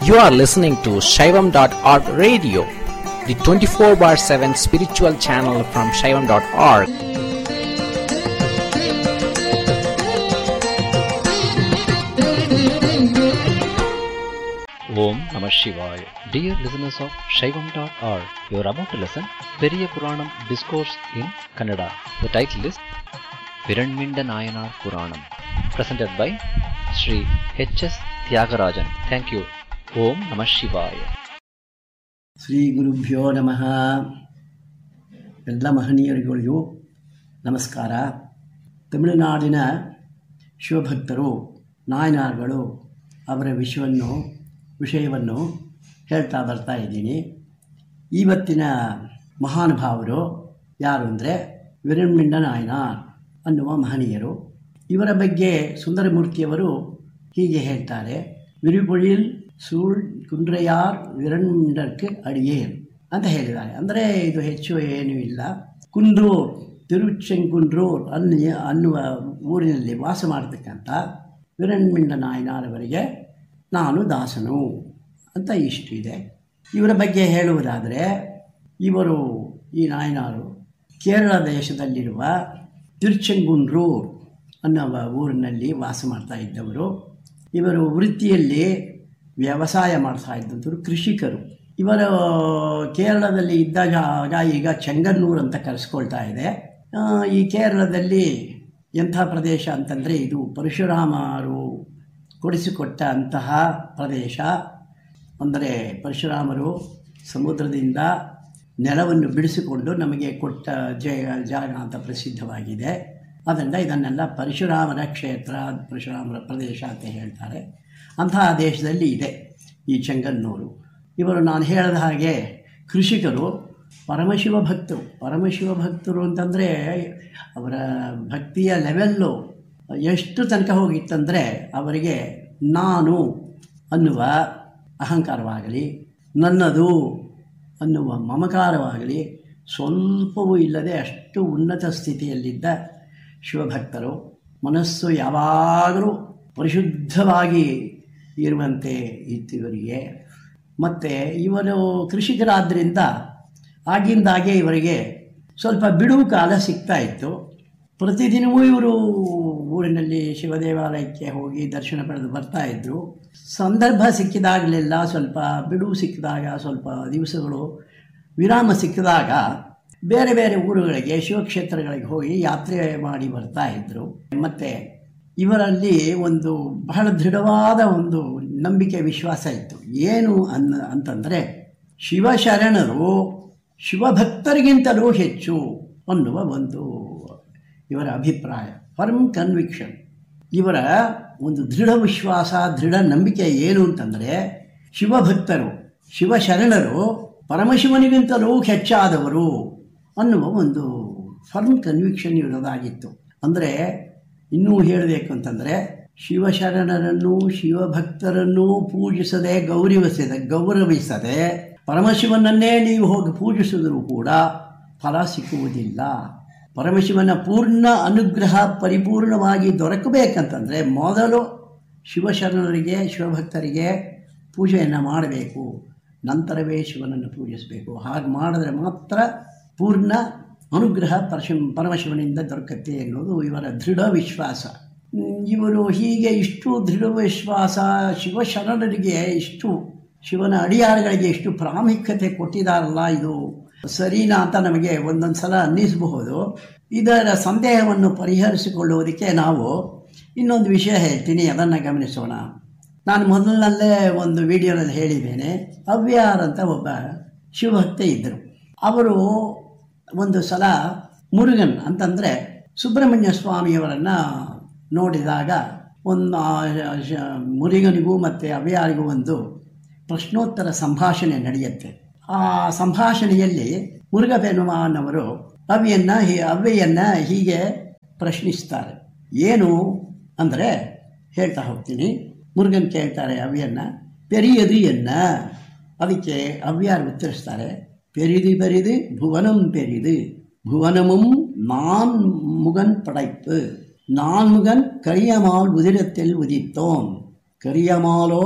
You are listening to Shaivam.org radio, the 24 bar 7 spiritual channel from Shaivam.org. Om Namah Shivaya. Dear listeners of Shaivam.org, you are about to listen Periya Puranam Discourse in Kannada. The title is Viranminda Nayanar Puranam, presented by Sri H.S. Tyagarajan. Thank you. Om Namah Shivaya. Shri ಗುರುಭ್ಯೋ ನಮಃ ಎಲ್ಲ ಮಹನೀಯರುಗಳಿಗೂ ನಮಸ್ಕಾರ ತಮಿಳುನಾಡಿನ ಶಿವಭಕ್ತರು ನಾಯನಾರ್ಗಳು ಅವರ ವಿಷಯವನ್ನು ವಿಷಯವನ್ನು ಹೇಳ್ತಾ ಬರ್ತಾ ಇದ್ದೀನಿ ಇವತ್ತಿನ ಮಹಾನುಭಾವರು ಯಾರು ಅಂದರೆ ವಿರಣ್ಮಿಂಡ ನಾಯನಾರ್ ಅನ್ನುವ ಮಹನೀಯರು ಇವರ ಬಗ್ಗೆ ಸುಂದರಮೂರ್ತಿಯವರು ಹೀಗೆ ಹೇಳ್ತಾರೆ ವಿರುಪೊழிಲ್ ಸೂಳ್ ಕುಂಡ್ರೆಯಾರ್ ವಿರಣ್ಮಿಂಡರ್ಕ್ಕೆ ಅಡಿಯೇನ್ ಅಂತ ಹೇಳಿದ್ದಾರೆ ಅಂದರೆ ಇದು ಹೆಚ್ಚು ಏನೂ ಇಲ್ಲ ಕುಂಡ್ರೂರ್ ತಿರುಚೆಂಕುಂಡ್ರೂರ್ ಅನ್ನಿ ಅನ್ನುವ ಊರಿನಲ್ಲಿ ವಾಸ ಮಾಡತಕ್ಕಂಥ ವಿರಣ್ಮಿಂಡ ನಾಯನಾರವರಿಗೆ ನಾನು ದಾಸನು ಅಂತ ಇಷ್ಟಿದೆ ಇವರ ಬಗ್ಗೆ ಹೇಳುವುದಾದರೆ ಇವರು ಈ ನಾಯನಾರು ಕೇರಳ ದೇಶದಲ್ಲಿರುವ ತಿರುಚೆಂಗುಂಡ್ರೂರ್ ಅನ್ನುವ ಊರಿನಲ್ಲಿ ವಾಸ ಮಾಡ್ತಾ ಇದ್ದವರು ಇವರು ವೃತ್ತಿಯಲ್ಲಿ ವ್ಯವಸಾಯ ಮಾಡ್ತಾ ಇದ್ದಂಥವ್ರು ಕೃಷಿಕರು ಇವರು ಕೇರಳದಲ್ಲಿ ಇದ್ದ ಜಾಗ ಈಗ ಚೆಂಗನ್ನೂರು ಅಂತ ಕರೆಸ್ಕೊಳ್ತಾ ಇದೆ ಆ, ಈ ಕೇರಳದಲ್ಲಿ ಎಂಥ ಪ್ರದೇಶ ಅಂತಂದರೆ ಇದು ಪರಶುರಾಮರು ಕೊಡಿಸಿಕೊಟ್ಟ ಅಂತಹ ಪ್ರದೇಶ ಅಂದರೆ ಪರಶುರಾಮರು ಸಮುದ್ರದಿಂದ ನೆಲವನ್ನು ಬಿಡಿಸಿಕೊಂಡು ನಮಗೆ ಕೊಟ್ಟ ಜಯ ಜಾಗ ಅಂತ ಪ್ರಸಿದ್ಧವಾಗಿದೆ ಅದರಿಂದ ಇದನ್ನೆಲ್ಲ ಪರಶುರಾಮರ ಕ್ಷೇತ್ರ ಪರಶುರಾಮರ ಪ್ರದೇಶ ಅಂತ ಹೇಳ್ತಾರೆ ಅಂತಹ ದೇಶದಲ್ಲಿ ಇದೆ ಈ ಚೆಂಗನ್ನೂರು ಇವರು ನಾನು ಹೇಳಿದ ಹಾಗೆ ಕೃಷಿಕರು ಪರಮಶಿವ ಭಕ್ತರು ಪರಮಶಿವ ಭಕ್ತರು ಅಂತಂದರೆ ಅವರ ಭಕ್ತಿಯ ಲೆವೆಲ್ಲು ಎಷ್ಟು ತನಕ ಹೋಗಿತ್ತಂದರೆ ಅವರಿಗೆ ನಾನು ಅನ್ನುವ ಅಹಂಕಾರವಾಗಲಿ ನನ್ನದು ಅನ್ನುವ ಮಮಕಾರವಾಗಲಿ ಸ್ವಲ್ಪವೂ ಇಲ್ಲದೆ ಅಷ್ಟು ಉನ್ನತ ಸ್ಥಿತಿಯಲ್ಲಿದ್ದ ಶಿವಭಕ್ತರು ಮನಸ್ಸು ಯಾವಾಗಲೂ ಪರಿಶುದ್ಧವಾಗಿ ಇರುವಂತೆ ಇತ್ತು ಇವರಿಗೆ ಮತ್ತು ಇವರು ಕೃಷಿಕರಾದ್ದರಿಂದ ಆಗಿಂದಾಗೆ ಇವರಿಗೆ ಸ್ವಲ್ಪ ಬಿಡುವು ಕಾಲ ಸಿಗ್ತಾ ಇತ್ತು ಪ್ರತಿದಿನವೂ ಇವರು ಊರಿನಲ್ಲಿ ಶಿವ ದೇವಾಲಯಕ್ಕೆ ಹೋಗಿ ದರ್ಶನ ಪಡೆದು ಬರ್ತಾ ಇದ್ದರು ಸಂದರ್ಭ ಸಿಕ್ಕಿದಾಗಲೆಲ್ಲ ಸ್ವಲ್ಪ ಬಿಡುವು ಸಿಕ್ಕಿದಾಗ ಸ್ವಲ್ಪ ದಿವಸಗಳು ವಿರಾಮ ಸಿಕ್ಕಿದಾಗ ಬೇರೆ ಬೇರೆ ಊರುಗಳಿಗೆ ಶಿವಕ್ಷೇತ್ರಗಳಿಗೆ ಹೋಗಿ ಯಾತ್ರೆ ಮಾಡಿ ಬರ್ತಾ ಇದ್ದರು ಮತ್ತು ಇವರಲ್ಲಿ ಒಂದು ಬಹಳ ದೃಢವಾದ ಒಂದು ನಂಬಿಕೆ ವಿಶ್ವಾಸ ಇತ್ತು ಏನು ಅನ್ನ ಅಂತಂದರೆ ಶಿವಶರಣರು ಶಿವಭಕ್ತರಿಗಿಂತಲೂ ಹೆಚ್ಚು ಅನ್ನುವ ಒಂದು ಇವರ ಅಭಿಪ್ರಾಯ ಫರ್ಮ್ ಕನ್ವಿಕ್ಷನ್ ಇವರ ಒಂದು ದೃಢ ವಿಶ್ವಾಸ ದೃಢ ನಂಬಿಕೆ ಏನು ಅಂತಂದರೆ ಶಿವಭಕ್ತರು ಶಿವಶರಣರು ಪರಮಶಿವನಿಗಿಂತಲೂ ಹೆಚ್ಚಾದವರು ಅನ್ನುವ ಒಂದು ಫರ್ಮ್ ಕನ್ವಿಕ್ಷನ್ ಇರೋದಾಗಿತ್ತು ಅಂದರೆ ಇನ್ನೂ ಹೇಳಬೇಕು ಅಂತಂದರೆ ಶಿವಶರಣರನ್ನು ಶಿವಭಕ್ತರನ್ನು ಪೂಜಿಸದೆ ಗೌರವಿಸದೆ ಗೌರವಿಸದೆ ಪರಮಶಿವನನ್ನೇ ನೀವು ಹೋಗಿ ಪೂಜಿಸಿದರೂ ಕೂಡ ಫಲ ಸಿಕ್ಕುವುದಿಲ್ಲ ಪರಮಶಿವನ ಪೂರ್ಣ ಅನುಗ್ರಹ ಪರಿಪೂರ್ಣವಾಗಿ ದೊರಕಬೇಕಂತಂದರೆ ಮೊದಲು ಶಿವಶರಣರಿಗೆ ಶಿವಭಕ್ತರಿಗೆ ಪೂಜೆಯನ್ನು ಮಾಡಬೇಕು ನಂತರವೇ ಶಿವನನ್ನು ಪೂಜಿಸಬೇಕು ಹಾಗೆ ಮಾಡಿದ್ರೆ ಮಾತ್ರ ಪೂರ್ಣ ಅನುಗ್ರಹ ಪರಶು ಪರಮಶಿವನಿಂದ ದೊರಕತ್ತೆ ಎನ್ನುವುದು ಇವರ ದೃಢ ವಿಶ್ವಾಸ ಹ್ಮ್, ಇವರು ಹೀಗೆ ಇಷ್ಟು ದೃಢ ವಿಶ್ವಾಸ ಶಿವಶರಣರಿಗೆ ಇಷ್ಟು ಶಿವನ ಅಡಿಯಾರುಗಳಿಗೆ ಇಷ್ಟು ಪ್ರಾಮುಖ್ಯತೆ ಕೊಟ್ಟಿದ್ದಾರಲ್ಲ ಇದು ಸರಿನಾ ಅಂತ ನಮಗೆ ಒಂದೊಂದು ಸಲ ಅನ್ನಿಸಬಹುದು ಇದರ ಸಂದೇಹವನ್ನು ಪರಿಹರಿಸಿಕೊಳ್ಳುವುದಕ್ಕೆ ನಾವು ಇನ್ನೊಂದು ವಿಷಯ ಹೇಳ್ತೀನಿ ಅದನ್ನು ಗಮನಿಸೋಣ ನಾನು ಮೊದಲಿನಲ್ಲೇ ಒಂದು ವಿಡಿಯೋನಲ್ಲಿ ಹೇಳಿದ್ದೇನೆ ಅವ್ಯಾರ್ ಅಂತ ಒಬ್ಬ ಶಿವಭಕ್ತ ಇದ್ದರು ಅವರು ಒಂದು ಸಲ ಮುರುಗನ್ ಅಂತಂದರೆ ಸುಬ್ರಹ್ಮಣ್ಯ ಸ್ವಾಮಿಯವರನ್ನು ನೋಡಿದಾಗ ಒಂದು ಆ ಶ- ಮುರುಗನಿಗೂ ಮತ್ತು ಅವ್ಯಾರಿಗೂ ಒಂದು ಪ್ರಶ್ನೋತ್ತರ ಸಂಭಾಷಣೆ ನಡೆಯುತ್ತೆ ಆ ಸಂಭಾಷಣೆಯಲ್ಲಿ ಮುರುಘಪೆನುಮಾನವರು ಅವಿಯನ್ನು ಹೀ ಅವ್ವೆಯನ್ನು ಹೀಗೆ ಪ್ರಶ್ನಿಸ್ತಾರೆ ಏನು ಅಂದರೆ ಹೇಳ್ತಾ ಹೋಗ್ತೀನಿ ಮುರುಗನ್ ಕೇಳ್ತಾರೆ ಅವ್ಯನ್ನು ಪೆರಿಯದು ಎನ್ನ ಅದಕ್ಕೆ ಅವ್ಯಾರು ಉತ್ತರಿಸ್ತಾರೆ பெரிது பெரிது புவனம் பெரிது புவனமும் நான் முகன் படைப்பு நான் முகன் கரியமால் உதிரத்தில் உதித்தோம் கரியமாலோ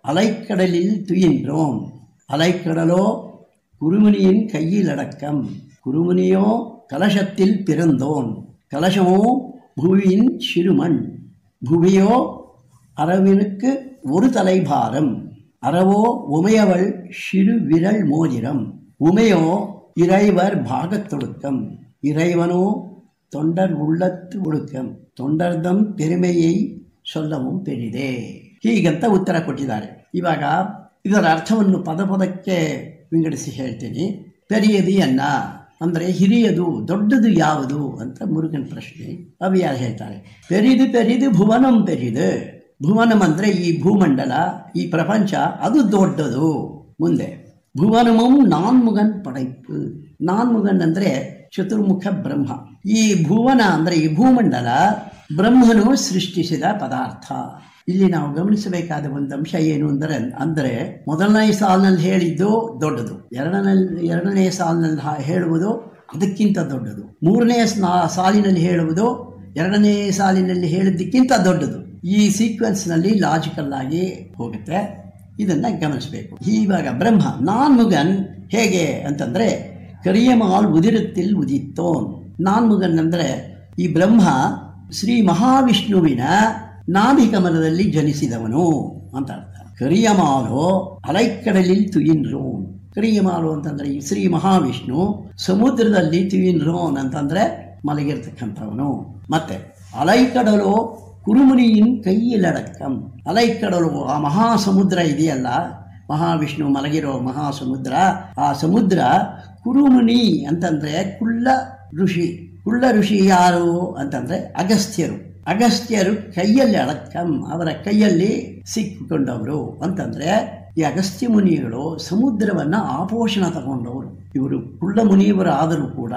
அலைக்கடலில் துயின்றோம் அலைக்கடலோ குருமுனியின் கையில் அடக்கம் குருமுனியோ கலசத்தில் பிறந்தோன் கலசமோ புவியின் சிறுமண் புவியோ அரவினுக்கு ஒரு தலைபாரம் அறவோ உமையவள் சிறு விரல் மோதிரம் உமையோ இறைவர் பாகத்தொடுக்கம் இறைவனோ ತೊಂಡರ್ ಉಳ್ಳತ್ತು ಒಡುಕಂ ತೊಂಡರ್ದಂ ಪೆರುಮೆಯೈ ಸೊಲ್ಲவும் ಪೆರಿದೆ ಹೀಗಂತ ಉತ್ತರ ಕೊಟ್ಟಿದ್ದಾರೆ ಇವಾಗ ಇದರ ಅರ್ಥವನ್ನು ಪದ ಪದಕ್ಕೆ ವಿಂಗಡಿಸಿ ಹೇಳ್ತೀನಿ ಪೆರಿಯದಿ ಅನ್ನ ಅಂದರೆ ಹಿರಿಯದು ದೊಡ್ಡದು ಯಾವುದು ಅಂತ ಮುರುಗನ್ ಪ್ರಶ್ನೆ ಅವು ಯಾರು ಹೇಳ್ತಾರೆ ಪೆರಿದು ಪೆರಿದು ಭುವನಂ ಪೆರಿದು ಭುವನಂ ಅಂದರೆ ಈ ಭೂಮಂಡಲ ಈ ಪ್ರಪಂಚ ಅದು ದೊಡ್ಡದು ಮುಂದೆ ಭುವನಮಂ ನಾನ್ಮುಗನ್ ಪಡೈಪು ನಾನ್ಮುಗನ್ ಅಂದರೆ ಚತುರ್ಮುಖ ಬ್ರಹ್ಮ ಈ ಭುವನ ಅಂದರೆ ಈ ಭೂಮಂಡಲ ಬ್ರಹ್ಮನು ಸೃಷ್ಟಿಸಿದ ಪದಾರ್ಥ ಇಲ್ಲಿ ನಾವು ಗಮನಿಸಬೇಕಾದ ಒಂದು ಅಂಶ ಏನು ಅಂದರೆ ಅಂದರೆ ಮೊದಲನೇ ಸಾಲಿನಲ್ಲಿ ಹೇಳಿದ್ದು ದೊಡ್ಡದು ಎರಡನೇ ಎರಡನೇ ಸಾಲಿನಲ್ಲಿ ಹಾ- ಹೇಳುವುದು ಅದಕ್ಕಿಂತ ದೊಡ್ಡದು ಮೂರನೇ ಸ್ನಾ- ಸಾಲಿನಲ್ಲಿ ಹೇಳುವುದು ಎರಡನೇ ಸಾಲಿನಲ್ಲಿ ಹೇಳಿದ್ದಕ್ಕಿಂತ ದೊಡ್ಡದು ಈ ಸೀಕ್ವೆನ್ಸ್ನಲ್ಲಿ ಲಾಜಿಕಲ್ ಆಗಿ ಹೋಗುತ್ತೆ ಇದನ್ನ ಗಮನಿಸಬೇಕು ಇವಾಗ ಬ್ರಹ್ಮ ನಾನ್ ಮುಗನ್ ಹೇಗೆ ಅಂತಂದ್ರೆ ಕರಿಯಮಾಲ್ ಉದಿರುತ್ತಿಲ್ ಉದಿತ್ತೋನ್ ನಾನ್ ಮುಗನ್ ಅಂದ್ರೆ ಈ ಬ್ರಹ್ಮ ಶ್ರೀ ಮಹಾವಿಷ್ಣುವಿನ ನಾಭಿಕಮಲದಲ್ಲಿ ಜನಿಸಿದವನು ಅಂತ ಅರ್ಥ ಕರಿಯಮಾಲು ಅಲೈಕ್ಕಡಲಿಲ್ ತುಯಿನ್ರೋನ್ ಕರಿಯಮಾಲು ಅಂತಂದ್ರೆ ಈ ಶ್ರೀ ಮಹಾವಿಷ್ಣು ಸಮುದ್ರದಲ್ಲಿ ತುಯಿನ್ರೋನ್ ಅಂತಂದ್ರೆ ಮಲಗಿರ್ತಕ್ಕಂಥವನು ಮತ್ತೆ ಅಲೈಕಡಲು ಕುರುಮುನಿಯಿನ್ ಕೈಯಿಲಡಕ್ಕಂ ಅಲೈಕಡಲು ಆ ಮಹಾಸಮುದ್ರ ಇದೆಯಲ್ಲ ಮಹಾವಿಷ್ಣು ಮಲಗಿರೋ ಮಹಾಸಮುದ್ರ ಆ ಸಮುದ್ರ ಕುರುಮುನಿ ಅಂತಂದ್ರೆ ಕುಳ್ಳ ಋಷಿ ಕುಳ್ಳ ಋಷಿ ಯಾರು ಅಂತಂದ್ರೆ ಅಗಸ್ತ್ಯರು ಅಗಸ್ತ್ಯರು ಕೈಯಲ್ಲಿ ಅಡಕ್ಕಂ ಅವರ ಕೈಯಲ್ಲಿ ಸಿಕ್ಕಿಕೊಂಡವರು ಅಂತಂದ್ರೆ ಈ ಅಗಸ್ತ್ಯ ಮುನಿಗಳು ಸಮುದ್ರವನ್ನ ಆಪೋಷಣ ತಗೊಂಡವರು ಇವರು ಕುಳ್ಳ ಮುನಿಯವರು ಆದರೂ ಕೂಡ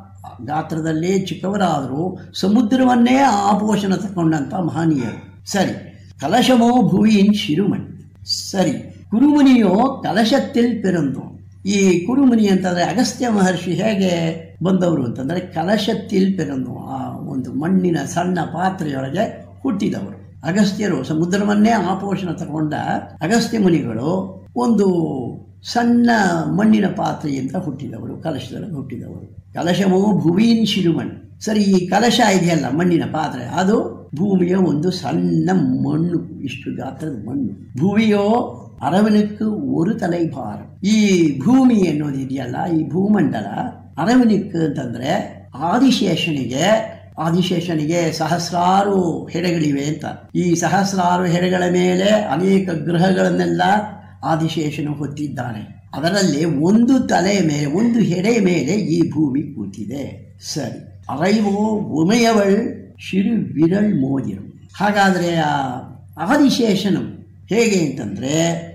ಗಾತ್ರದಲ್ಲಿ ಚಿಕ್ಕವರಾದರೂ ಸಮುದ್ರವನ್ನೇ ಆಪೋಷಣ ತಗೊಂಡಂತ ಮಹನೀಯರು ಸರಿ ಕಲಶಮೋ ಭುವಿயின் ಶಿರುಮಣ್ ಸರಿ ಕುರುಮುನಿಯೋ ಕಲಶத்தில் ಪಿರಂದು ಈ ಕುರುಮುನಿ ಅಂತಂದ್ರೆ ಅಗಸ್ತ್ಯ ಮಹರ್ಷಿ ಹೇಗೆ ಬಂದವರು ಅಂತಂದ್ರೆ ಕಲಶத்தில் ಪಿರಂದು ಆ ಒಂದು ಮಣ್ಣಿನ ಸಣ್ಣ ಪಾತ್ರೆಯೊಳಗೆ ಹುಟ್ಟಿದವರು ಅಗಸ್ತ್ಯರು ಸಮುದ್ರವನ್ನೇ ಆಪೋಷಣ ತಗೊಂಡ ಅಗಸ್ತ್ಯ ಮುನಿಗಳು ಒಂದು ಸಣ್ಣ ಮಣ್ಣಿನ ಪಾತ್ರೆಯಿಂದ ಹುಟ್ಟಿದವರು ಕಲಶದಲ್ಲಿ ಹುಟ್ಟಿದವರು ಕಲಶಮೋ ಭುವಿನ್ ಶಿರುಮಣ್ ಸರಿ ಈ ಕಲಶ ಇದೆಯಲ್ಲ ಮಣ್ಣಿನ ಪಾತ್ರೆ ಅದು ಭೂಮಿಯ ಒಂದು ಸಣ್ಣ ಮಣ್ಣು ಇಷ್ಟು ಗಾತ್ರದ ಮಣ್ಣು ಭೂಮಿಯೋ ಅರವನಕ್ಕೆ ஒரு ತಲೆ ಭಾರ ಈ ಭೂಮಿ ಅನ್ನೋದು ಇದೆಯಲ್ಲ ಈ ಭೂಮಂಡಲ ಅರವನಿಕ್ ಅಂತಂದ್ರೆ ಆದಿಶೇಷನಿಗೆ ಆದಿಶೇಷನಿಗೆ ಸಹಸ್ರಾರು ಹೆಡೆಗಳಿವೆ ಅಂತ ಈ ಸಹಸ್ರಾರು ಹೆಡೆಗಳ ಮೇಲೆ ಅನೇಕ ಗ್ರಹಗಳನ್ನೆಲ್ಲ ಆದಿಶೇಷನು ಹೊತ್ತಿದ್ದಾನೆ ಅದರಲ್ಲಿ ಒಂದು ತಲೆ ಮೇಲೆ ಒಂದು ಹೆಡೆ ಮೇಲೆ ಈ ಭೂಮಿ ಕೂತಿದೆ ಸರಿ ಅರೈವೋ ಉಮೆಯವಳ್ ಶಿರು ವಿರಳ್ ಮೋದಿರು ಹಾಗಾದರೆ ಆ ಆದಿಶೇಷನು ಹೇಗೆ ಅಂತಂದ್ರೆ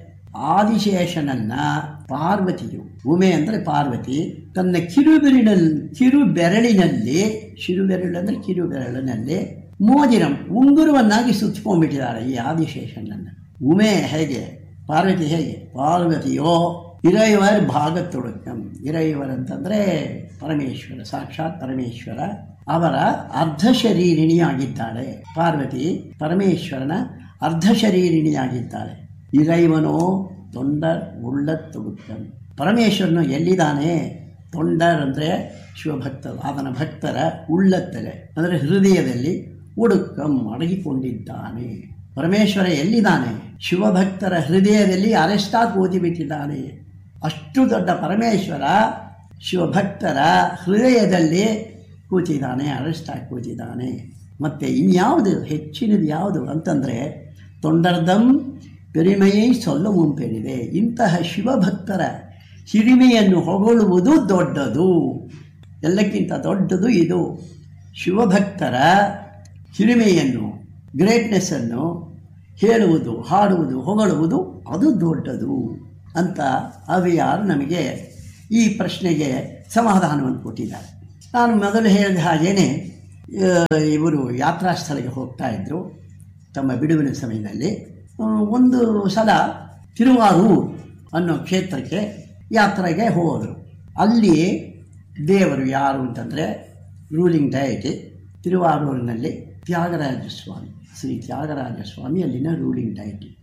ಆದಿಶೇಷನನ್ನ ಪಾರ್ವತಿಯು ಉಮೆ ಅಂದರೆ ಪಾರ್ವತಿ ತನ್ನ ಕಿರುಬೆರಳಿನಲ್ಲಿ ಕಿರು ಬೆರಳಿನಲ್ಲಿ ಶಿರು ಬೆರಳು ಅಂದರೆ ಕಿರು ಬೆರಳಿನಲ್ಲಿ ಮೋದಿರಂ ಉಂಗುರವನ್ನಾಗಿ ಸುತ್ತಕೊಂಡ್ಬಿಟ್ಟಿದ್ದಾಳೆ ಈ ಆದಿಶೇಷನನ್ನ ಉಮೆ ಹೇಗೆ ಪಾರ್ವತಿ ಹೇಗೆ ಪಾರ್ವತಿಯೋ ಇರೈವರ್ ಭಾಗತ್ತೊಡಕಂ ಇರೈವರ್ ಅಂತಂದ್ರೆ ಪರಮೇಶ್ವರ ಸಾಕ್ಷಾತ್ ಪರಮೇಶ್ವರ ಅವರ ಅರ್ಧ ಶರೀರಿಣಿಯಾಗಿದ್ದಾಳೆ ಪಾರ್ವತಿ ಪರಮೇಶ್ವರನ ಅರ್ಧ ಶರೀರಿಣಿಯಾಗಿದ್ದಾಳೆ ಇರೈವನೋ ತೊಂಡರ್ ಉಳ್ಳತ್ತೊಡುಕಂ ಪರಮೇಶ್ವರನು ಎಲ್ಲಿದ್ದಾನೆ ತೊಂಡರ್ ಅಂದರೆ ಶಿವಭಕ್ತರು ಆತನ ಭಕ್ತರ ಉಳ್ಳತ್ತಲೆ ಅಂದರೆ ಹೃದಯದಲ್ಲಿ ಉಡುಕಂ ಅಡಗಿಕೊಂಡಿದ್ದಾನೆ ಪರಮೇಶ್ವರ ಎಲ್ಲಿದ್ದಾನೆ ಶಿವಭಕ್ತರ ಹೃದಯದಲ್ಲಿ ಅರೆಸ್ಟಾಗಿ ಓದಿಬಿಟ್ಟಿದ್ದಾನೆ ಅಷ್ಟು ದೊಡ್ಡ ಪರಮೇಶ್ವರ ಶಿವಭಕ್ತರ ಹೃದಯದಲ್ಲಿ ಕೂತಿದ್ದಾನೆ ಅರೆಸ್ಟಾಗಿ ಕೂತಿದ್ದಾನೆ ಮತ್ತು ಇನ್ಯಾವುದು ಹೆಚ್ಚಿನದು ಯಾವುದು ಅಂತಂದರೆ ತೊಂಡರ್ದಂ ಪೆರಿಮೆಯೈ ಸೊಲ್ಲவும் ಪೆರಿದೆ ಇಂತಹ ಶಿವಭಕ್ತರ ಹಿರಿಮೆಯನ್ನು ಹೊಗಳುವುದು ದೊಡ್ಡದು ಎಲ್ಲಕ್ಕಿಂತ ದೊಡ್ಡದು ಇದು ಶಿವಭಕ್ತರ ಹಿರಿಮೆಯನ್ನು ಗ್ರೇಟ್ನೆಸ್ಸನ್ನು ಹೇಳುವುದು ಹಾಡುವುದು ಹೊಗಳುವುದು ಅದು ದೊಡ್ಡದು ಅಂತ ಅವಿಯಾರು ನಮಗೆ ಈ ಪ್ರಶ್ನೆಗೆ ಸಮಾಧಾನವನ್ನು ಕೊಟ್ಟಿದ್ದಾರೆ ನಾನು ಮೊದಲು ಹೇಳಿದ ಹಾಗೇನೆ ಆ, ಇವರು ಯಾತ್ರಾ ಸ್ಥಳಕ್ಕೆ ಹೋಗ್ತಾ ಇದ್ದರು ತಮ್ಮ ಬಿಡುವಿನ ಸಮಯದಲ್ಲಿ ಆ, ಒಂದು ಸಲ ತಿರುವಾರೂರು ಅನ್ನೋ ಕ್ಷೇತ್ರಕ್ಕೆ ಯಾತ್ರೆಗೆ ಹೋದರು ಅಲ್ಲಿ ದೇವರು ಯಾರು ಅಂತಂದರೆ ರೂಲಿಂಗ್ ಡಯಟಿ ತಿರುವಾರೂರಿನಲ್ಲಿ ತ್ಯಾಗರಾಜ ಸ್ವಾಮಿ ಶ್ರೀ ತ್ಯಾಗರಾಜ ಸ್ವಾಮಿ ಅಲ್ಲಿನ ರೂಲಿಂಗ್ ಡಯಟಿ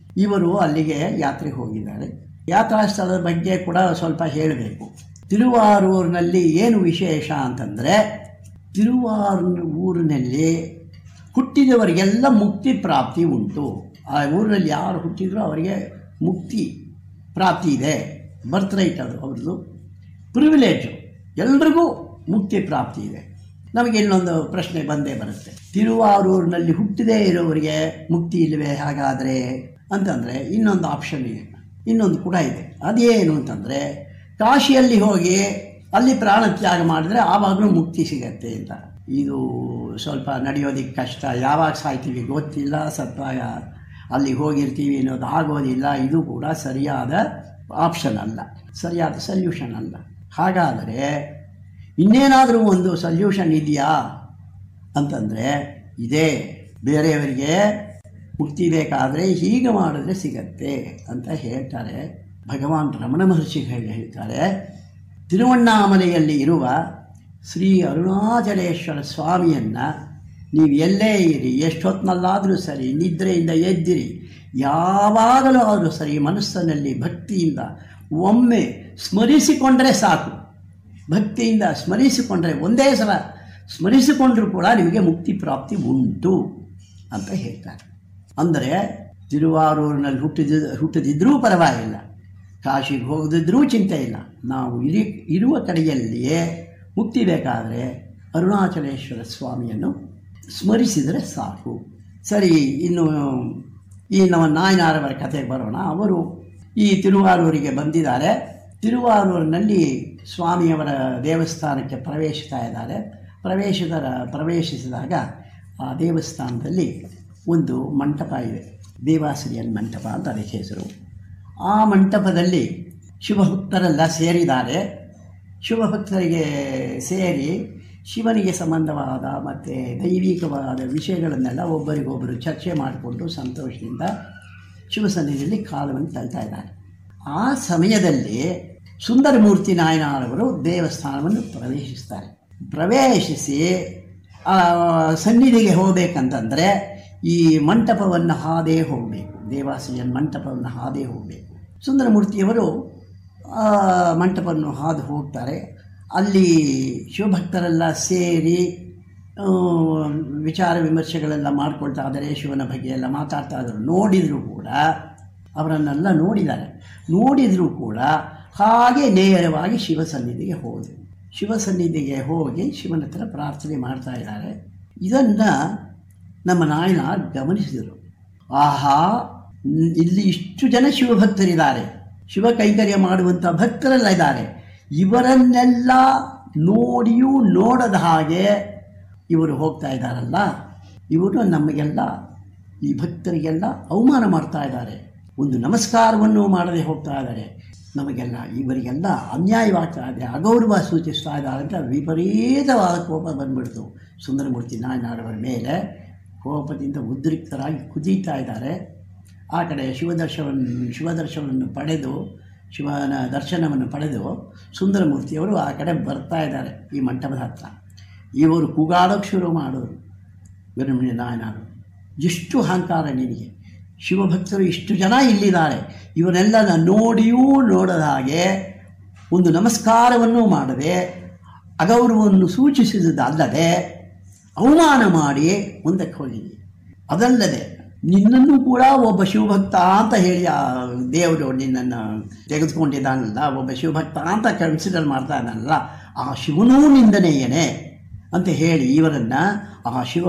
ಇವರು ಅಲ್ಲಿಗೆ ಯಾತ್ರೆಗೆ ಹೋಗಿದ್ದಾರೆ ಯಾತ್ರಾ ಸ್ಥಳದ ಬಗ್ಗೆ ಕೂಡ ಸ್ವಲ್ಪ ಹೇಳಬೇಕು ತಿರುವಾರೂರಿನಲ್ಲಿ ಏನು ವಿಶೇಷ ಅಂತಂದರೆ ತಿರುವಾರೂರು ಊರಿನಲ್ಲಿ ಹುಟ್ಟಿದವರಿಗೆಲ್ಲ ಮುಕ್ತಿ ಪ್ರಾಪ್ತಿ ಉಂಟು ಆ ಊರಿನಲ್ಲಿ ಯಾರು ಹುಟ್ಟಿದ್ರೋ ಅವರಿಗೆ ಮುಕ್ತಿ ಪ್ರಾಪ್ತಿ ಇದೆ ಬರ್ತ್ ರೈಟ್ ಅದು ಅವ್ರದ್ದು ಪ್ರಿವಿಲೇಜು ಎಲ್ರಿಗೂ ಮುಕ್ತಿ ಪ್ರಾಪ್ತಿ ಇದೆ ನಮಗೆ ಇನ್ನೊಂದು ಪ್ರಶ್ನೆ ಬಂದೇ ಬರುತ್ತೆ ತಿರುವಾರೂರಿನಲ್ಲಿ ಹುಟ್ಟದೇ ಇರೋರಿಗೆ ಮುಕ್ತಿ ಇಲ್ಲವೇ ಹಾಗಾದರೆ ಅಂತಂದರೆ ಇನ್ನೊಂದು ಆಪ್ಷನ್ ಇದೆ ಇನ್ನೊಂದು ಕೂಡ ಇದೆ ಅದೇನು ಅಂತಂದರೆ ಕಾಶಿಯಲ್ಲಿ ಹೋಗಿ ಅಲ್ಲಿ ಪ್ರಾಣ ತ್ಯಾಗ ಮಾಡಿದ್ರೆ ಆವಾಗಲೂ ಮುಕ್ತಿ ಸಿಗತ್ತೆ ಅಂತ ಇದು ಸ್ವಲ್ಪ ನಡೆಯೋದಕ್ಕೆ ಕಷ್ಟ ಯಾವಾಗ ಸಾಯ್ತೀವಿ ಗೊತ್ತಿಲ್ಲ ಸತ್ವಾಗ ಅಲ್ಲಿ ಹೋಗಿರ್ತೀವಿ ಅನ್ನೋದು ಆಗೋದಿಲ್ಲ ಇದು ಕೂಡ ಸರಿಯಾದ ಆಪ್ಷನ್ ಅಲ್ಲ ಸರಿಯಾದ ಸಲ್ಯೂಷನ್ ಅಲ್ಲ ಹಾಗಾದರೆ ಇನ್ನೇನಾದರೂ ಒಂದು ಸಲ್ಯೂಷನ್ ಇದೆಯಾ ಅಂತಂದರೆ ಇದೆ ಬೇರೆಯವರಿಗೆ ಮುಕ್ತಿ ಬೇಕಾದರೆ ಹೀಗೆ ಮಾಡಿದ್ರೆ ಸಿಗತ್ತೆ ಅಂತ ಹೇಳ್ತಾರೆ ಭಗವಾನ್ ರಮಣ ಮಹರ್ಷಿ ಹೇಳಿ ಹೇಳ್ತಾರೆ ತಿರುವಣ್ಣಾಮಲೆಯಲ್ಲಿ ಇರುವ ಶ್ರೀ ಅರುಣಾಚಲೇಶ್ವರ ಸ್ವಾಮಿಯನ್ನು ನೀವು ಎಲ್ಲೇ ಇರಿ ಎಷ್ಟೊತ್ತಿನಲ್ಲಾದರೂ ಸರಿ ನಿದ್ರೆಯಿಂದ ಎದ್ದಿರಿ ಯಾವಾಗಲೂ ಆದರೂ ಸರಿ ಮನಸ್ಸಿನಲ್ಲಿ ಭಕ್ತಿಯಿಂದ ಒಮ್ಮೆ ಸ್ಮರಿಸಿಕೊಂಡರೆ ಸಾಕು ಭಕ್ತಿಯಿಂದ ಸ್ಮರಿಸಿಕೊಂಡರೆ ಒಂದೇ ಸಲ ಸ್ಮರಿಸಿಕೊಂಡರೂ ಕೂಡ ನಿಮಗೆ ಮುಕ್ತಿ ಪ್ರಾಪ್ತಿ ಉಂಟು ಅಂತ ಹೇಳ್ತಾರೆ ಅಂದರೆ ತಿರುವಾರೂರಿನಲ್ಲಿ ಹುಟ್ಟಿದ ಹುಟ್ಟದಿದ್ರೂ ಪರವಾಗಿಲ್ಲ ಕಾಶಿಗೆ ಹೋಗದಿದ್ರೂ ಚಿಂತೆ ಇಲ್ಲ ನಾವು ಇರಿ ಇರುವ ಕಡೆಯಲ್ಲಿಯೇ ಮುಕ್ತಿ ಬೇಕಾದರೆ ಅರುಣಾಚಲೇಶ್ವರ ಸ್ವಾಮಿಯನ್ನು ಸ್ಮರಿಸಿದರೆ ಸಾಕು ಸರಿ ಇನ್ನು ಈ ನಮ್ಮ ನಾಯನಾರವರ ಕಥೆಗೆ ಬರೋಣ ಅವರು ಈ ತಿರುವಾರೂರಿಗೆ ಬಂದಿದ್ದಾರೆ ತಿರುವಾರೂರಿನಲ್ಲಿ ಸ್ವಾಮಿಯವರ ದೇವಸ್ಥಾನಕ್ಕೆ ಪ್ರವೇಶಿಸ್ತಾ ಇದ್ದಾರೆ ಪ್ರವೇಶದ ಪ್ರವೇಶಿಸಿದಾಗ ಆ ದೇವಸ್ಥಾನದಲ್ಲಿ ಒಂದು ಮಂಟಪ ಇದೆ ದೇವಾಸಿರಿಯನ್ ಮಂಟಪ ಅಂತ ಅದಕ್ಕೆ ಹೆಸರು ಆ ಮಂಟಪದಲ್ಲಿ ಶಿವಭಕ್ತರೆಲ್ಲ ಸೇರಿದ್ದಾರೆ ಶಿವಭಕ್ತರಿಗೆ ಸೇರಿ ಶಿವನಿಗೆ ಸಂಬಂಧವಾದ ಮತ್ತು ದೈವಿಕವಾದ ವಿಷಯಗಳನ್ನೆಲ್ಲ ಒಬ್ಬರಿಗೊಬ್ಬರು ಚರ್ಚೆ ಮಾಡಿಕೊಂಡು ಸಂತೋಷದಿಂದ ಶಿವಸನ್ನಿಧಿಯಲ್ಲಿ ಕಾಲವನ್ನು ತಳ್ತಾ ಇದ್ದಾರೆ ಆ ಸಮಯದಲ್ಲಿ ಸುಂದರಮೂರ್ತಿ ನಾಯನರವರು ದೇವಸ್ಥಾನವನ್ನು ಪ್ರವೇಶಿಸ್ತಾರೆ ಪ್ರವೇಶಿಸಿ ಆ ಸನ್ನಿಧಿಗೆ ಹೋಗಬೇಕಂತಂದರೆ ಈ ಮಂಟಪವನ್ನು ಹಾದೇ ಹೋಗಬೇಕು ದೇವಾಸಿಯನ್ ಮಂಟಪವನ್ನು ಹಾದೇ ಹೋಗಬೇಕು ಸುಂದರಮೂರ್ತಿಯವರು ಆ ಮಂಟಪವನ್ನು ಹಾದು ಹೋಗ್ತಾರೆ ಅಲ್ಲಿ ಶಿವಭಕ್ತರೆಲ್ಲ ಸೇರಿ ಆ, ವಿಚಾರ ವಿಮರ್ಶೆಗಳೆಲ್ಲ ಮಾಡ್ಕೊಳ್ತಾ ಇದ್ದಾರೆ ಶಿವನ ಬಗ್ಗೆ ಎಲ್ಲ ಮಾತಾಡ್ತಾ ಇದ್ರು ನೋಡಿದರೂ ಕೂಡ ಅವರನ್ನೆಲ್ಲ ನೋಡಿದ್ದಾರೆ ನೋಡಿದರೂ ಕೂಡ ಹಾಗೆ ನೇರವಾಗಿ ಶಿವ ಸನ್ನಿಧಿಗೆ ಹೋದರು ಶಿವ ಸನ್ನಿಧಿಗೆ ಹೋಗಿ ಶಿವನ ಹತ್ರ ಪ್ರಾರ್ಥನೆ ಮಾಡ್ತಾ ಇದ್ದಾರೆ ಇದನ್ನು ನಮ್ಮ ನಾಯನ ಗಮನಿಸಿದರು ಆಹಾ ನ್- ಇಲ್ಲಿ ಇಷ್ಟು ಜನ ಶಿವಭಕ್ತರಿದ್ದಾರೆ ಶಿವ ಕೈಂಕರ್ಯ ಮಾಡುವಂಥ ಭಕ್ತರೆಲ್ಲ ಇದ್ದಾರೆ ಇವರನ್ನೆಲ್ಲ ನೋಡಿಯೂ ನೋಡದ ಹಾಗೆ ಇವರು ಹೋಗ್ತಾ ಇದ್ದಾರಲ್ಲ ಇವರು ನಮಗೆಲ್ಲ ಈ ಭಕ್ತರಿಗೆಲ್ಲ ಅವಮಾನ ಮಾಡ್ತಾ ಇದ್ದಾರೆ ಒಂದು ನಮಸ್ಕಾರವನ್ನು ಮಾಡದೆ ಹೋಗ್ತಾ ಇದ್ದಾರೆ ನಮಗೆಲ್ಲ ಇವರಿಗೆಲ್ಲ ಅನ್ಯಾಯವಾಗ್ತಾ ಇದೆ ಅಗೌರವ ಸೂಚಿಸ್ತಾ ಇದ್ದಾರೆ ಅಂತ ವಿಪರೀತವಾದ ಕೋಪ ಬಂದ್ಬಿಡ್ತು ಸುಂದರಮೂರ್ತಿ ನಾಯನಾರವರ ಮೇಲೆ ಕೋಪದಿಂದ ಉದ್ರಿಕ್ತರಾಗಿ ಕುದೀತಾ ಇದ್ದಾರೆ ಆ ಕಡೆ ಶಿವದರ್ಶನವನ್ನು ಶಿವದರ್ಶನವನ್ನು ಪಡೆದು ಶಿವನ ದರ್ಶನವನ್ನು ಪಡೆದು ಸುಂದರಮೂರ್ತಿಯವರು ಆ ಕಡೆ ಬರ್ತಾ ಇದ್ದಾರೆ ಈ ಮಂಟಪದ ಹತ್ರ ಇವರು ಕೂಗಾಡೋಕ್ಕೆ ಶುರು ಮಾಡೋರು ವೀರಮಣಿ ನಾಯನರು ಎಷ್ಟು ಅಹಂಕಾರ ನಿನಗೆ ಶಿವಭಕ್ತರು ಇಷ್ಟು ಜನ ಇಲ್ಲಿದ್ದಾರೆ ಇವರೆಲ್ಲ ನೋಡಿಯೂ ನೋಡದ ಹಾಗೆ ಒಂದು ನಮಸ್ಕಾರವನ್ನು ಮಾಡದೆ ಅಗೌರವವನ್ನು ಸೂಚಿಸಿದುದಲ್ಲದೆ ಅವಮಾನ ಮಾಡಿ ಮುಂದಕ್ಕೆ ಹೋಗಿದ್ವಿ ಅದಲ್ಲದೆ ನಿನ್ನನ್ನು ಕೂಡ ಒಬ್ಬ ಶಿವಭಕ್ತ ಅಂತ ಹೇಳಿ ಆ ದೇವರು ನಿನ್ನನ್ನು ತೆಗೆದುಕೊಂಡಿದ್ದಾನಲ್ಲ ಒಬ್ಬ ಶಿವಭಕ್ತ ಅಂತ ಕನ್ಸಿಡರ್ ಮಾಡ್ತಾ ಇದ್ದಾನಲ್ಲ ಆ ಶಿವನೂ ನಿಂದನೆಯೇನೆ ಅಂತ ಹೇಳಿ ಇವರನ್ನು ಆ ಶಿವ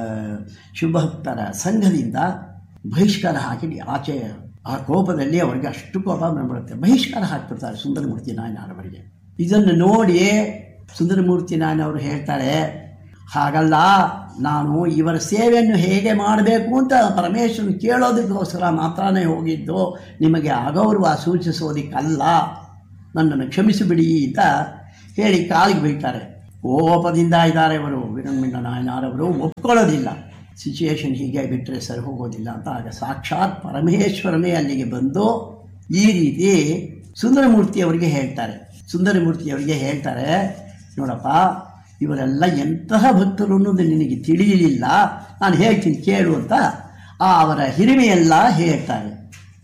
ಶಿವಭಕ್ತರ ಸಂಘದಿಂದ ಬಹಿಷ್ಕಾರ ಹಾಕಿ ಆಚೆ ಆ ಕೋಪದಲ್ಲಿ ಅವರಿಗೆ ಅಷ್ಟು ಕೋಪ ಬಂದ್ಬಿಡುತ್ತೆ ಬಹಿಷ್ಕಾರ ಹಾಕ್ಬಿಡ್ತಾರೆ ಸುಂದರಮೂರ್ತಿ ನಾಯನವರಿಗೆ ಇದನ್ನು ನೋಡಿ ಸುಂದರಮೂರ್ತಿ ನಾಯನವರು ಹೇಳ್ತಾರೆ ಹಾಗಲ್ಲ ನಾನು ಇವರ ಸೇವೆಯನ್ನು ಹೇಗೆ ಮಾಡಬೇಕು ಅಂತ ಪರಮೇಶ್ವರನ್ ಕೇಳೋದಕ್ಕೋಸ್ಕರ ಮಾತ್ರನೇ ಹೋಗಿದ್ದು ನಿಮಗೆ ಅಗೌರವ ಸೂಚಿಸೋದಕ್ಕಲ್ಲ ನನ್ನನ್ನು ಕ್ಷಮಿಸಿಬಿಡಿ ಅಂತ ಹೇಳಿ ಕಾಲಿಗೆ ಬೀಳ್ತಾರೆ ಕೋಪದಿಂದ ಇದ್ದಾರೆ ಇವರು ವೀರಣ್ಮಿಂಡ ನಾಯನಾರವರು ಒಪ್ಕೊಳ್ಳೋದಿಲ್ಲ ಸಿಚುಯೇಷನ್ ಹೀಗೆ ಬಿಟ್ಟರೆ ಸರಿ ಹೋಗೋದಿಲ್ಲ ಅಂತ ಆಗ ಸಾಕ್ಷಾತ್ ಪರಮೇಶ್ವರನೇ ಅಲ್ಲಿಗೆ ಬಂದು ಈ ರೀತಿ ಸುಂದರಮೂರ್ತಿ ಅವರಿಗೆ ಹೇಳ್ತಾರೆ ಸುಂದರಮೂರ್ತಿ ಅವರಿಗೆ ಹೇಳ್ತಾರೆ ನೋಡಪ್ಪ ಇವರೆಲ್ಲ ಎಂತಹ ಭಕ್ತರು ಅನ್ನೋದು ನಿನಗೆ ತಿಳಿಯಲಿಲ್ಲ ನಾನು ಹೇಳ್ತೀನಿ ಕೇಳು ಅಂತ ಆ ಅವರ ಹಿರಿಮೆಯೆಲ್ಲ ಹೇಳ್ತಾರೆ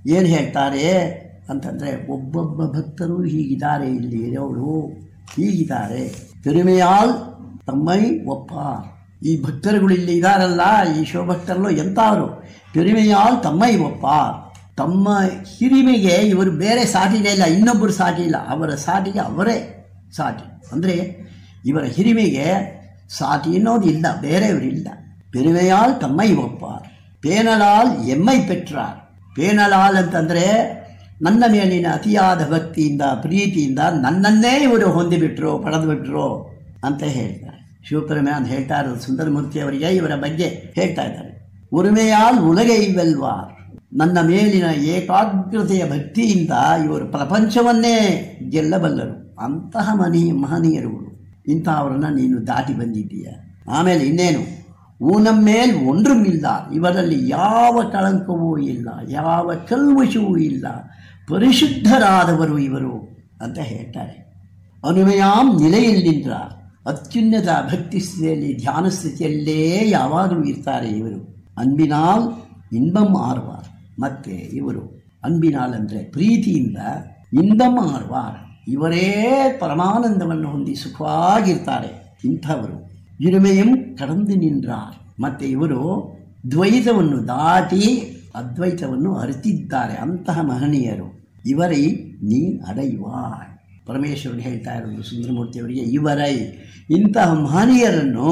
ಏನು ಹೇಳ್ತಾರೆ ಅಂತಂದರೆ ಒಬ್ಬೊಬ್ಬ ಭಕ್ತರು ಹೀಗಿದ್ದಾರೆ ಇಲ್ಲಿ ಇರೋರು ಹೀಗಿದ್ದಾರೆ ಪೆರುಮೆಯಾಲ್ ತಮ್ಮೈ ಒಪ್ಪಾರ್ ಈ ಭಕ್ತರುಗಳು ಇಲ್ಲಿ ಇದ್ದಾರಲ್ಲ ಈ ಶಿವಭಕ್ತರಲ್ಲೂ ಎಂಥವರು ಪೆರುಮೆಯಾಲ್ ತಮ್ಮೈ ಒಪ್ಪಾರ್ ತಮ್ಮ ಹಿರಿಮೆಗೆ ಇವರು ಬೇರೆ ಸಾಟಿನೇ ಇಲ್ಲ ಇನ್ನೊಬ್ಬರು ಸಾಟಿ ಇಲ್ಲ ಅವರ ಸಾಟಿಗೆ ಅವರೇ ಸಾಟಿ ಅಂದರೆ ಇವರ ಹಿರಿಮೆಗೆ ಸಾಟಿ ಅನ್ನೋದು ಇಲ್ಲ ಬೇರೆಯವರಿಲ್ಲ பெருமையால் தம்மை ஒப்பார் பேணலால் ಎಮ್ಮೈ ಪೆಟ್ರಾರ್ ಪೇಣಲಾಲ್ ಅಂತಂದರೆ ನನ್ನ ಮೇಲಿನ ಅತಿಯಾದ ಭಕ್ತಿಯಿಂದ ಪ್ರೀತಿಯಿಂದ ನನ್ನನ್ನೇ ಇವರು ಹೊಂದಿಬಿಟ್ರು ಪಡೆದುಬಿಟ್ರು ಅಂತ ಹೇಳ್ತಾರೆ ಶಿವಪ್ರಮೆ ಅಂತ ಹೇಳ್ತಾ ಇರೋದು ಸುಂದರಮೂರ್ತಿ ಅವರಿಗೆ ಇವರ ಬಗ್ಗೆ ಹೇಳ್ತಾ ಇದ್ದಾರೆ ಉರುಮೆಯಾಲ್ ಉಲಗೈ ವೆಲ್ವಾರ್ ನನ್ನ ಮೇಲಿನ ಏಕಾಗ್ರತೆಯ ಭಕ್ತಿಯಿಂದ ಇವರು ಪ್ರಪಂಚವನ್ನೇ ಗೆಲ್ಲಬಲ್ಲರು ಅಂತಹ ಮನಿ ಮಹನೀಯರುಗಳು ಇಂಥವರನ್ನ ನೀನು ದಾಟಿ ಬಂದಿದ್ದೀಯ ಆಮೇಲೆ ಇನ್ನೇನು ಊನಂ ಮೇಲ್ ಒಂದ್ರುಮಿಲ್ಲ ಇವರಲ್ಲಿ ಯಾವ ಕಳಂಕವೂ ಇಲ್ಲ ಯಾವ ಕಲ್ಮಶವೂ ಇಲ್ಲ ಪರಿಶುದ್ಧರಾದವರು ಇವರು ಅಂತ ಹೇಳ್ತಾರೆ ಅನುಮಯಾಂ ನಿಲೆಯಲ್ಲಿಂದ್ರ ಅತ್ಯುನ್ನತ ಭಕ್ತಿ ಸ್ಥಿತಿಯಲ್ಲಿ ಧ್ಯಾನ ಸ್ಥಿತಿಯಲ್ಲೇ ಯಾವಾಗಲೂ ಇರ್ತಾರೆ ಇವರು ಅನ್ಬಿನಾಲ್ ಇನ್ಬಂ ಆರ್ವಾರ್ ಮತ್ತೆ ಇವರು ಅನ್ಬಿನಾಲ್ ಅಂದರೆ ಪ್ರೀತಿಯಿಂದ ಇನ್ಬಂ ಆರ್ವಾರ್ ಇವರೇ ಪರಮಾನಂದವನ್ನು ಹೊಂದಿ ಸುಖವಾಗಿರ್ತಾರೆ ಇಂಥವರು ಇರುಮೆಯಂ ಕಡಂದು ನಿನ್ರಾರ್ ಮತ್ತೆ ಇವರು ದ್ವೈತವನ್ನು ದಾಟಿ ಅದ್ವೈತವನ್ನು ಅರಿತಿದ್ದಾರೆ ಅಂತಹ ಮಹನೀಯರು ಇವರೈ ನೀ ಅಡೈವಾಯ್ ಪರಮೇಶ್ವರನ್ ಹೇಳ್ತಾ ಇರೋದು ಸುಂದರಮೂರ್ತಿಯವರಿಗೆ ಇವರೈ ಇಂತಹ ಮಹನೀಯರನ್ನು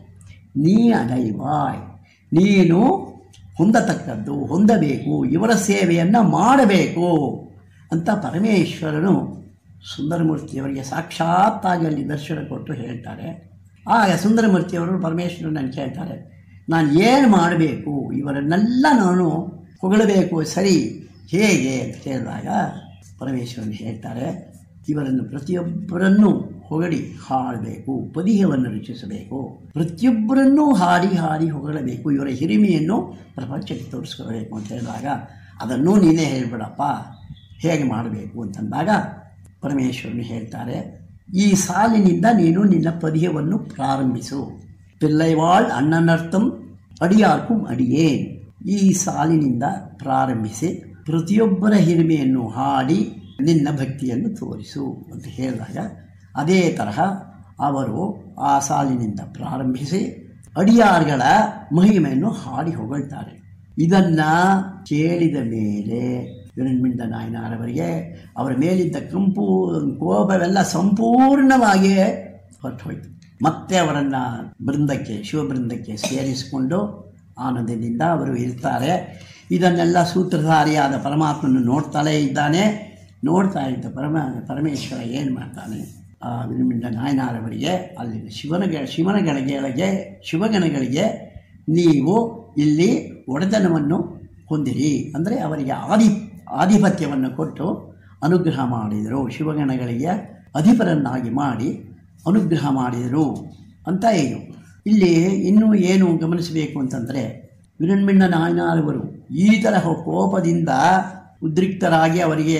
ನೀ ಅಡೈವಾಯ್ ನೀನು ಹೊಂದತಕ್ಕದ್ದು ಹೊಂದಬೇಕು ಇವರ ಸೇವೆಯನ್ನು ಮಾಡಬೇಕು ಅಂತ ಪರಮೇಶ್ವರನು ಸುಂದರಮೂರ್ತಿಯವರಿಗೆ ಸಾಕ್ಷಾತ್ತಾಗಿ ಅಲ್ಲಿ ದರ್ಶನ ಕೊಟ್ಟು ಹೇಳ್ತಾರೆ ಆಗ ಸುಂದರಮೂರ್ತಿಯವರು ಪರಮೇಶ್ವರನ ಕೇಳ್ತಾರೆ ನಾನು ಏನು ಮಾಡಬೇಕು ಇವರನ್ನೆಲ್ಲ ನಾನು ಹೊಗಳಬೇಕು ಸರಿ ಹೇಗೆ ಅಂತ ಕೇಳಿದಾಗ ಪರಮೇಶ್ವರನ್ ಹೇಳ್ತಾರೆ ಇವರನ್ನು ಪ್ರತಿಯೊಬ್ಬರನ್ನೂ ಹೊಗಳಿ ಹಾಡಬೇಕು ಪದಿಯವನ್ನು ರಚಿಸಬೇಕು ಪ್ರತಿಯೊಬ್ಬರನ್ನೂ ಹಾಡಿ ಹಾಡಿ ಹೊಗಳಬೇಕು ಇವರ ಹಿರಿಮೆಯನ್ನು ಪ್ರಪಂಚಕ್ಕೆ ತೋರಿಸ್ಕೊಳ್ಬೇಕು ಅಂತ ಹೇಳಿದಾಗ ಅದನ್ನೂ ನೀನೇ ಹೇಳ್ಬೇಡಪ್ಪ ಹೇಗೆ ಮಾಡಬೇಕು ಅಂತಂದಾಗ ಪರಮೇಶ್ವರನು ಹೇಳ್ತಾರೆ ಈ ಸಾಲಿನಿಂದ ನೀನು ನಿನ್ನ ಪದ್ಯವನ್ನು ಪ್ರಾರಂಭಿಸು ಪಿಲ್ಲೈವಾಳ್ ಅಣ್ಣನರ್ಥಂ ಅಡಿಯಾರ್ಕುಂ ಅಡಿಯೇನ್ ಈ ಸಾಲಿನಿಂದ ಪ್ರಾರಂಭಿಸಿ ಪ್ರತಿಯೊಬ್ಬರ ಹಿರಿಮೆಯನ್ನು ಹಾಡಿ ನಿನ್ನ ಭಕ್ತಿಯನ್ನು ತೋರಿಸು ಅಂತ ಹೇಳಿದಾಗ ಅದೇ ತರಹ ಅವರು ಆ ಸಾಲಿನಿಂದ ಪ್ರಾರಂಭಿಸಿ ಅಡಿಯಾರ್ಗಳ ಮಹಿಮೆಯನ್ನು ಹಾಡಿ ಹೊಗಳ್ತಾರೆ ಇದನ್ನು ಕೇಳಿದ ಮೇಲೆ ವಿರಣ್ಮಿಂದ ನಾಯನಾರವರಿಗೆ ಅವರ ಮೇಲಿದ್ದ ಕಂಪು ಕೋಪವೆಲ್ಲ ಸಂಪೂರ್ಣವಾಗಿ ಹೊರಟೋಯ್ತು ಮತ್ತೆ ಅವರನ್ನು ಬೃಂದಕ್ಕೆ ಶಿವಬೃಂದಕ್ಕೆ ಸೇರಿಸಿಕೊಂಡು ಆನಂದದಿಂದ ಅವರು ಇರ್ತಾರೆ ಇದನ್ನೆಲ್ಲ ಸೂತ್ರಧಾರಿಯಾದ ಪರಮಾತ್ಮನು ನೋಡ್ತಾಲೇ ಇದ್ದಾನೆ ನೋಡ್ತಾ ಇದ್ದ ಪರಮ ಪರಮೇಶ್ವರ ಏನು ಮಾಡ್ತಾನೆ ಆ ವಿರಮಿಂದ ನಾಯನಾರವರಿಗೆ ಅಲ್ಲಿ ಶಿವನ ಶಿವನ ಗಣಗಳಿಗೆ ಶಿವಗಣಗಳಿಗೆ ನೀವು ಇಲ್ಲಿ ಒಡೆತನವನ್ನು ಹೊಂದಿರಿ ಅಂದರೆ ಅವರಿಗೆ ಆದಿ ಆಧಿಪತ್ಯವನ್ನು ಕೊಟ್ಟು ಅನುಗ್ರಹ ಮಾಡಿದರು ಶಿವಗಣಗಳಿಗೆ ಅಧಿಪರನ್ನಾಗಿ ಮಾಡಿ ಅನುಗ್ರಹ ಮಾಡಿದರು ಅಂತ ಇದು ಇಲ್ಲಿ ಇನ್ನೂ ಏನು ಗಮನಿಸಬೇಕು ಅಂತಂದರೆ ವಿರಣ್ಮಿಣ್ಣ ನಾಯನಾರವರು ಈ ತರಹ ಕೋಪದಿಂದ ಉದ್ರಿಕ್ತರಾಗಿ ಅವರಿಗೆ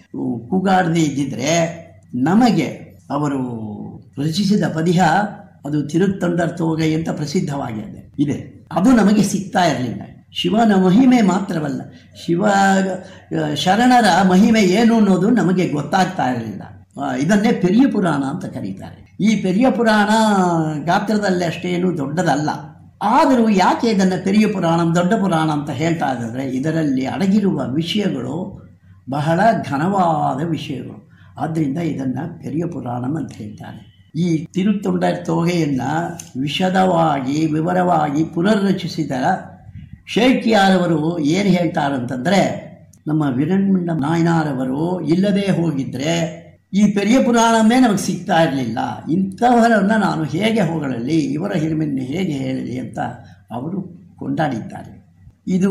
ಕೂಗಾಡದೇ ಇದ್ದಿದ್ರೆ ನಮಗೆ ಅವರು ರಚಿಸಿದ ಪದ್ಯ ಅದು ತಿರುತ್ತೊಂಡರ್ ತೋಗೆ ಅಂತ ಪ್ರಸಿದ್ಧವಾಗಿದೆ ಇದೆ ಅದು ನಮಗೆ ಸಿಗ್ತಾ ಇರಲಿಲ್ಲ ಶಿವನ ಮಹಿಮೆ ಮಾತ್ರವಲ್ಲ ಶಿವ ಶರಣರ ಮಹಿಮೆ ಏನು ಅನ್ನೋದು ನಮಗೆ ಗೊತ್ತಾಗ್ತಾ ಇರಲಿಲ್ಲ ಇದನ್ನೇ ಪೆರಿಯ ಪುರಾಣ ಅಂತ ಕರೀತಾರೆ ಈ ಪೆರಿಯ ಪುರಾಣ ಗಾತ್ರದಲ್ಲಿ ಅಷ್ಟೇನು ದೊಡ್ಡದಲ್ಲ ಆದರೂ ಯಾಕೆ ಇದನ್ನು ಪೆರಿಯ ಪುರಾಣ ದೊಡ್ಡ ಪುರಾಣ ಅಂತ ಹೇಳ್ತಾ ಇದ್ದಾರೆ ಇದರಲ್ಲಿ ಅಡಗಿರುವ ವಿಷಯಗಳು ಬಹಳ ಘನವಾದ ವಿಷಯಗಳು ಆದ್ದರಿಂದ ಇದನ್ನು ಪೆರಿಯ ಪುರಾಣ ಅಂತ ಹೇಳ್ತಾರೆ ಈ ತಿರುತ್ತೊಂಡ ತೊಗೆಯನ್ನು ವಿಶದವಾಗಿ ವಿವರವಾಗಿ ಪುನರ್ರಚಿಸಿದ ಶೇಟ್ಯಾರವರು ಏನು ಹೇಳ್ತಾರಂತಂದರೆ ನಮ್ಮ ವಿರಣ್ಮಿಂಡ ನಾಯನಾರವರು ಇಲ್ಲದೇ ಹೋಗಿದ್ದರೆ ಈ ಪೆರಿಯ ಪುರಾಣವೇ ನಮಗೆ ಸಿಗ್ತಾ ಇರಲಿಲ್ಲ ಇಂಥವರನ್ನು ನಾನು ಹೇಗೆ ಹೋಗಲಿ ಇವರ ಹಿರಿಮೆಯನ್ನು ಹೇಗೆ ಹೇಳಲಿ ಅಂತ ಅವರು ಕೊಂಡಾಡಿದ್ದಾರೆ ಇದು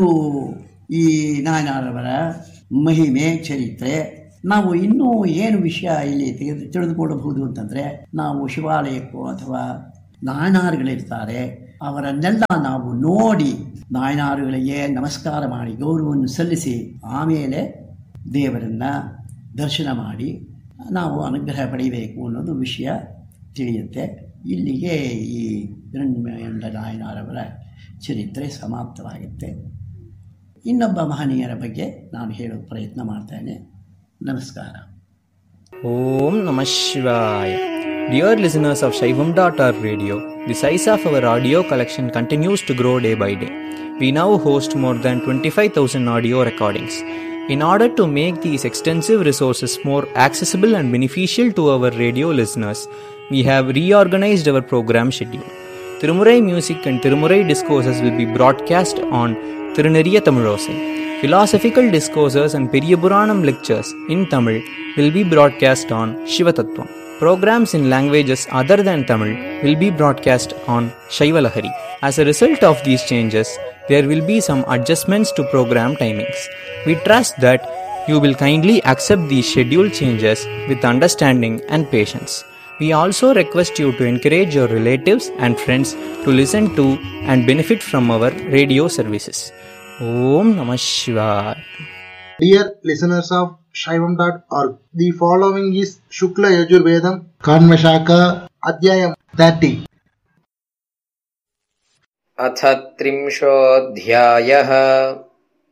ಈ ನಾಯನಾರವರ ಮಹಿಮೆ ಚರಿತ್ರೆ ನಾವು ಇನ್ನೂ ಏನು ವಿಷಯ ಇಲ್ಲಿ ತೆಗೆದು ತಿಳಿದುಕೊಳ್ಳಬಹುದು ಅಂತಂದರೆ ನಾವು ಶಿವಾಲಯಕ್ಕೋ ಅಥವಾ ನಾಯನಾರುಗಳಿರ್ತಾರೆ ಅವರನ್ನೆಲ್ಲ ನಾವು ನೋಡಿ ನಾಯನಾರುಗಳಿಗೆ ನಮಸ್ಕಾರ ಮಾಡಿ ಗೌರವವನ್ನು ಸಲ್ಲಿಸಿ ಆಮೇಲೆ ದೇವರನ್ನು ದರ್ಶನ ಮಾಡಿ ನಾವು ಅನುಗ್ರಹ ಪಡೆಯಬೇಕು ಅನ್ನೋದು ವಿಷಯ ತಿಳಿಯುತ್ತೆ ಇಲ್ಲಿಗೆ ಈ ಹಿರಣ್ಯಂಡ ನಾಯನಾರವರ ಚರಿತ್ರೆ ಸಮಾಪ್ತವಾಗುತ್ತೆ ಇನ್ನೊಬ್ಬ ಮಹನೀಯರ ಬಗ್ಗೆ ನಾನು ಹೇಳೋ ಪ್ರಯತ್ನ ಮಾಡ್ತೇನೆ ನಮಸ್ಕಾರ Om Namah Shivaya. Dear listeners of Shaivam.org radio, the size of our audio collection continues to grow day by day. We now host more than 25,000 audio recordings. In order to make these extensive resources more accessible and beneficial to our radio listeners, we have reorganized our program schedule. Tirumurai music and Tirumurai discourses will be broadcast on Tiruneriya Tamilosai. Philosophical discourses and Periyapuranam lectures in Tamil will be broadcast on Shivatattvam. Programs in languages other than Tamil will be broadcast on Shaivalahari. As a result of these changes, there will be some adjustments to program timings. We trust that you will kindly accept these schedule changes with understanding and patience. We also request you to encourage your relatives and friends to listen to and benefit from our radio services. Om Namah Shivaya. Dear listeners of Shaivam.org, the following is Shukla Yajurvedam Kanvashaka Adhyayam 30. अथ त्रिंशोऽध्यायः